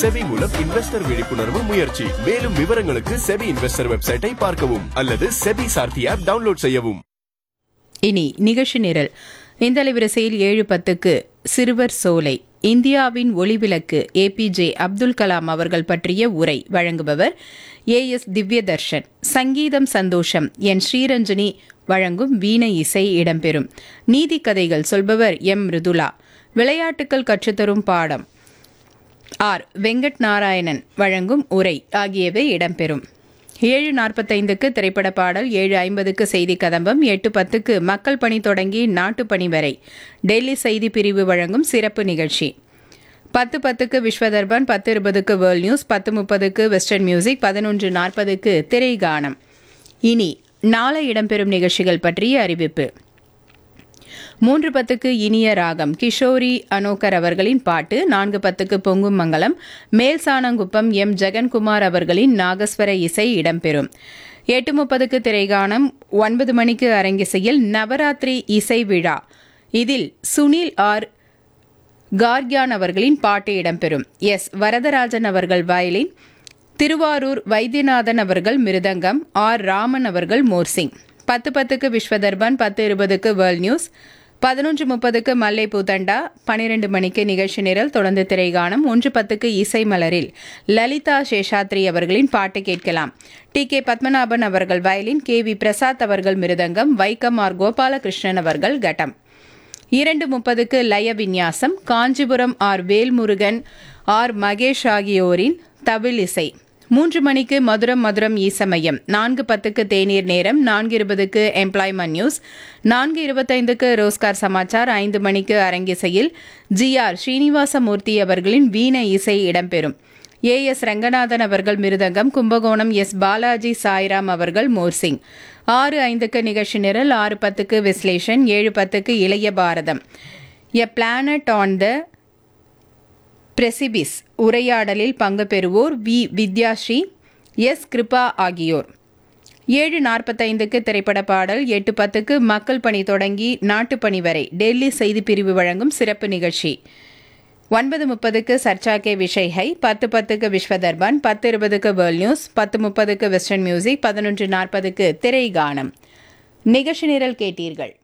SEBI மூலம் investor விழிப்புணர்வு முயற்சி மேலும் விவரங்களுக்கு செபி இன்வெஸ்டர் வெப்சைட்டை பார்க்கவும் அல்லது செபி சார்த்தி ஆப் டவுன்லோட் செய்யவும் இனி நிகழ்ச்சி நிரல் இந்த அலைவரிசையில் ஏழு பத்துக்கு சிறுவர் சோலை இந்தியாவின் ஒளிவிளக்கு ஏபிஜே அப்துல் கலாம் அவர்கள் பற்றிய உரை வழங்குபவர் ஏ எஸ் திவ்யதர்ஷன் சங்கீதம் சந்தோஷம் என் ஸ்ரீரஞ்சனி வழங்கும் வீணை இசை இடம்பெறும் நீதி கதைகள் சொல்பவர் எம் மிருதுலா விளையாட்டுக்கள் கற்றுத்தரும் பாடம் ஆர் வெங்கட் நாராயணன் வழங்கும் உரை ஆகியவை இடம்பெறும் ஏழு நாற்பத்தைந்துக்கு திரைப்பட பாடல் ஏழு ஐம்பதுக்கு செய்தி கதம்பம் எட்டு பத்துக்கு மக்கள் பணி தொடங்கி நாட்டு பணி வரை டெல்லி செய்தி பிரிவு வழங்கும் சிறப்பு நிகழ்ச்சி பத்து பத்துக்கு விஸ்வதர்பன் பத்து இருபதுக்கு வேர்ல்ட் நியூஸ் பத்து முப்பதுக்கு வெஸ்டர்ன் மியூசிக் பதினொன்று நாற்பதுக்கு திரை கானம் இனி நாளை இடம்பெறும் நிகழ்ச்சிகள் பற்றிய அறிவிப்பு மூன்று பத்துக்கு இனிய ராகம் கிஷோரி அனோகர் அவர்களின் பாட்டு நான்கு பத்துக்கு பொங்கும் மங்கலம் மேல் சாணங்குப்பம் எம் ஜெகன்குமார் அவர்களின் நாகஸ்வர இசை இடம்பெறும் எட்டு முப்பதுக்கு திரைகானம் ஒன்பது மணிக்கு அரங்கிசையில் நவராத்திரி இசை விழா இதில் சுனில் ஆர் கார்கியான் அவர்களின் பாட்டு இடம்பெறும் எஸ் வரதராஜன் அவர்கள் வயலின் திருவாரூர் வைத்தியநாதன் அவர்கள் மிருதங்கம் ஆர் ராமன் அவர்கள் மோர்சிங் பத்து பத்துக்கு விஸ்வதர்பன் பத்து இருபதுக்கு வேர்ல்ட் நியூஸ் பதினொன்று முப்பதுக்கு மல்லை பூத்தண்டா பனிரெண்டு மணிக்கு நிகழ்ச்சி நிரல் தொடர்ந்து திரைகானம் ஒன்று பத்துக்கு இசை மலரில் லலிதா சேஷாத்ரி அவர்களின் பாட்டு கேட்கலாம் டி கே பத்மநாபன் அவர்கள் வயலின் கே வி பிரசாத் அவர்கள் மிருதங்கம் வைக்கம் ஆர் கோபாலகிருஷ்ணன் அவர்கள் கட்டம் இரண்டு முப்பதுக்கு லய விந்யாசம் காஞ்சிபுரம் ஆர் வேல்முருகன் ஆர் மகேஷ் ஆகியோரின் தவில் இசை மூன்று மணிக்கு மதுரம் மதுரம் ஈசமயம் நான்கு பத்துக்கு தேநீர் நேரம் நான்கு இருபதுக்கு எம்ப்ளாய்மெண்ட் நியூஸ் நான்கு இருபத்தைந்துக்கு ரோஸ்கார் சமாச்சார் ஐந்து மணிக்கு அரங்கிசையில் ஜி ஆர் ஸ்ரீனிவாசமூர்த்தி அவர்களின் வீண இசை இடம்பெறும் ஏ எஸ் ரங்கநாதன் அவர்கள் மிருதங்கம் கும்பகோணம் எஸ் பாலாஜி சாய்ராம் அவர்கள் மோர்சிங் ஆறு ஐந்துக்கு நிகழ்ச்சி நிரல் ஆறு பத்துக்கு விஸ்லேஷன் ஏழு பத்துக்கு இளைய பாரதம் எ பிளானட் ஆன் த பிரசிபிஸ் உரையாடலில் பங்கு பெறுவோர் வி வித்யாஸ்ரீ எஸ் கிருபா ஆகியோர் ஏழு நாற்பத்தைந்துக்கு திரைப்பட பாடல் எட்டு பத்துக்கு மக்கள் பணி தொடங்கி நாட்டுப்பணி வரை டெல்லி செய்தி பிரிவு வழங்கும் சிறப்பு நிகழ்ச்சி ஒன்பது முப்பதுக்கு சர்ச்சா கே விஷய் ஹை பத்து பத்துக்கு விஸ்வதர்பன் பத்து இருபதுக்கு வேர்ல்ட் நியூஸ் பத்து முப்பதுக்கு வெஸ்டர்ன் மியூசிக் பதினொன்று நாற்பதுக்கு திரை கானம் நிகழ்ச்சி நிரல் கேட்டீர்கள்